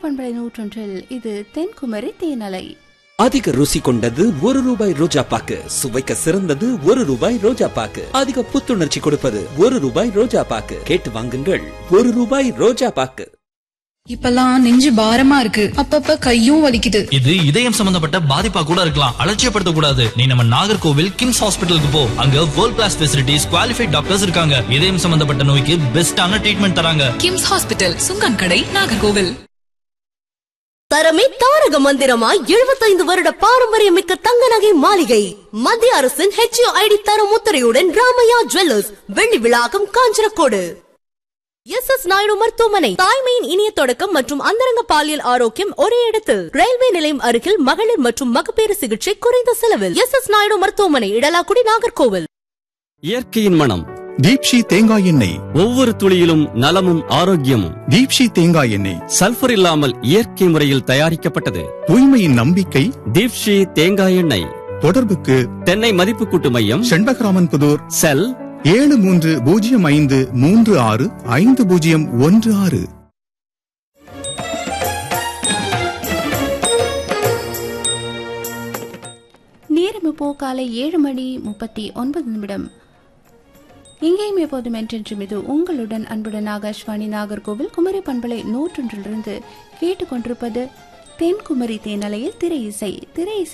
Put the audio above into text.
பண்பலை நூற்றொன்றில் இது தென்குமரி தேனலை அதிக ருசி கொண்டது ஒரு ரூபாய் ரோஜா பாக்கு சுவைக்க சிறந்தது ஒரு ரூபாய் ரோஜா பாக்கு அதிக புத்துணர்ச்சி கொடுப்பது ஒரு ரூபாய் ரோஜா பாக்கு கேட்டு வாங்குங்கள் ஒரு ரூபாய் ரோஜா பாக்கு இப்பெல்லாம் நெஞ்சு பாரமா இருக்கு அப்பப்ப கையும் வலிக்குது இது இதயம் சம்பந்தப்பட்ட பாதிப்பா கூட இருக்கலாம் அலட்சியப்படுத்த கூடாது நீ நம்ம நாகர்கோவில் கிம்ஸ் ஹாஸ்பிட்டலுக்கு போ அங்க world class facilities qualified doctors இருக்காங்க இதயம் சம்பந்தப்பட்ட நோய்க்கு பெஸ்டான ட்ரீட்மெண்ட் தராங்க கிம்ஸ் ஹாஸ்பிட்டல் சுங்கன் கடை நாகர்கோவில் தரமே தாரக மந்திரமாய் எழுபத்தைந்து வருட பாரம்பரியமிக்க தங்க நகை மாளிகை மத்திய அரசின் ஹெச்ஐடி தரம் முத்திரையுடன் ராமையா ஜுவல்லர்ஸ் வெள்ளி விழாக்கம் காஞ்சனக்கோடு எஸ் எஸ் நாயுடு மருத்துவமனை தாய்மையின் இனிய தொடக்கம் மற்றும் அந்தரங்க பாலியல் ஆரோக்கியம் ஒரே இடத்தில் ரயில்வே நிலையம் அருகில் மகளிர் மற்றும் மகப்பேறு சிகிச்சை குறைந்த செலவில் எஸ் எஸ் நாயுடு மருத்துவமனை இடலாக்குடி நாகர்கோவில் இயற்கையின் மனம் தீப்ஷி தேங்காய் எண்ணெய் ஒவ்வொரு துளியிலும் நலமும் ஆரோக்கியமும் தீப்ஷி தேங்காய் எண்ணெய் சல்பர் இல்லாமல் இயற்கை முறையில் தயாரிக்கப்பட்டது தூய்மையின் நம்பிக்கை தீப்ஷி தேங்காய் எண்ணெய் தொடர்புக்கு தென்னை மதிப்பு கூட்டு மையம் செண்பகராமன் புதூர் செல் ஏழு மூன்று பூஜ்ஜியம் ஐந்து மூன்று ஆறு ஐந்து பூஜ்ஜியம் ஒன்று ஆறு நேரம் இப்போ காலை ஏழு மணி முப்பத்தி ஒன்பது நிமிடம் இங்கேயும் எப்போதும் என்றென்றும் இது உங்களுடன் அன்புடன் ஆகாஷ்வாணி நாகர்கோவில் குமரி பண்பலை நூற்றொன்றிலிருந்து கேட்டுக்கொண்டிருப்பது தென்குமரி தேனலையில் திரை இசை திரை இசை